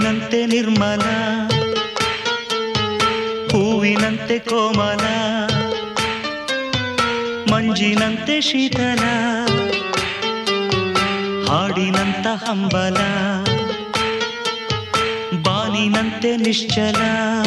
ಹೂವಿನಂತೆ ನಿರ್ಮಲ ಹೂವಿನಂತೆ ಕೋಮಲ ಮಂಜಿನಂತೆ ಶೀತಲ ಹಾಡಿನಂತ ಹಂಬಲ ಬಾನಿನಂತೆ ನಿಶ್ಚಲ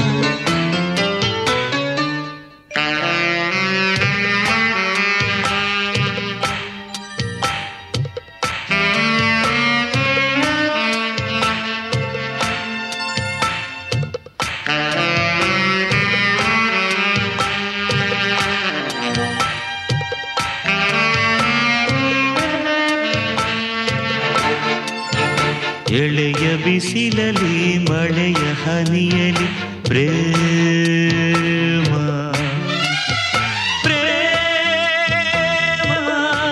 ಎಳೆಯ ಬಿಸಿಲಲಿ ಮಳೆಯ ಹನಿಯಲಿ ಪ್ರೇಮ ಪ್ರೇಮ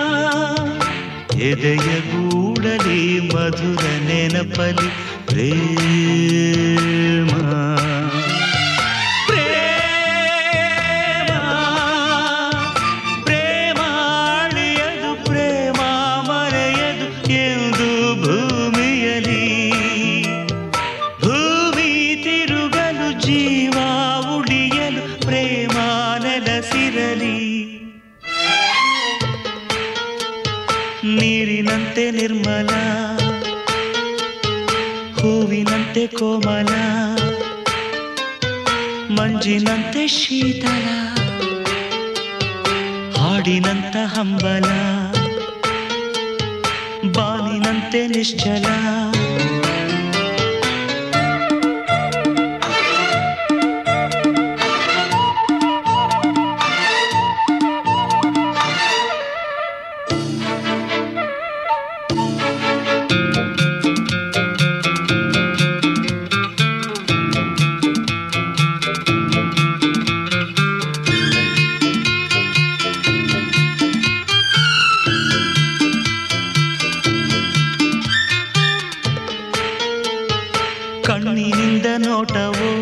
ಎದೆಯ ಗೂಡಲಿ ಮಧುರ ನೆನಪಲಿ ಪ್ರೇಮ ಪ್ರೇಮ ಪ್ರೇಮ ಅಳಿಯದು ಪ್ರೇಮ ಮರೆಯದು ಎಂದು ಭೂಮಿಯಲಿ ಭೂಮಿ ತಿರುಗಲು ಜೀವ ಉಳಿಯಲು ಪ್ರೇಮ ನೆಲೆಸಿರಲಿ ನೀರಿನಂತೆ ನಿರ್ಮಲ ಹೂವಿನಂತೆ ಕೋಮಲ ಮಂಜಿನಂತೆ ಶೀತಲ ಹಾಡಿನಂತ ಹಂಬಲ ಬಾನಿನಂತೆ ನಿಶ್ಚಲ ಕಣ್ಣಿನಿಂದ ನೋಟವು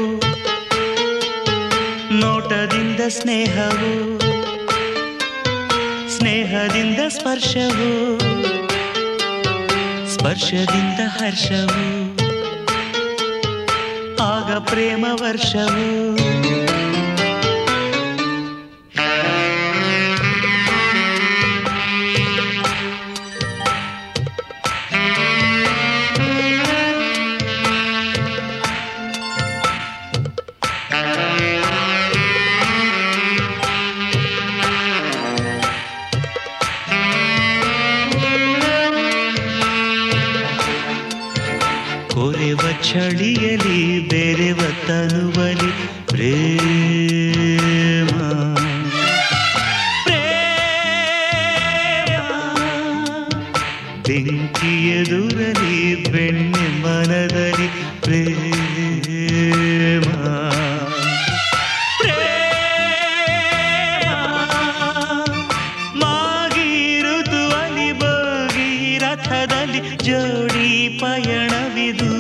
ನೋಟದಿಂದ ಸ್ನೇಹವು ಸ್ನೇಹದಿಂದ ಸ್ಪರ್ಶವು ಸ್ಪರ್ಶದಿಂದ ಹರ್ಷವು ಆಗ ಪ್ರೇಮ ವರ್ಷವು ಕೊರೆವ ಚಳಿಯಲಿ ಬೇರೆವ ತನುವಲಿ ಪ್ರೇಮ ಪ್ರೇಮ ಬೆಂಕಿ ಎದುರಲಿ ಬೆಣ್ಣೆ ಮನದಲ್ಲಿ ಪ್ರೇಮ ಪ್ರೇಮ ಮಾಗಿ ಋತುವಲಿ ಬೋಗಿ ರಥದಲ್ಲಿ ಜೋಡಿ ಪಯಣವಿದು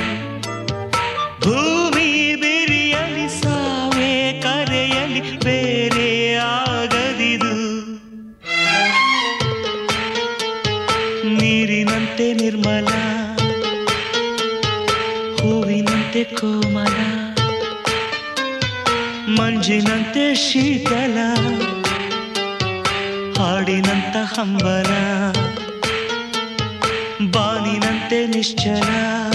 ಭೂಮಿ ಬಿರಿಯಲಿ ಸಾವೇ ಕರೆಯಲಿ ಬೇರೆ ಆಗದಿದು ನೀರಿನಂತೆ ನಿರ್ಮಲ ಹೂವಿನಂತೆ ಕೋಮಲ ಮಂಜಿನಂತೆ ಶೀತಲ ಹಾಡಿನಂತ ಹಂಬಲ ಬಾನಿನಂತೆ ನಿಶ್ಚಲ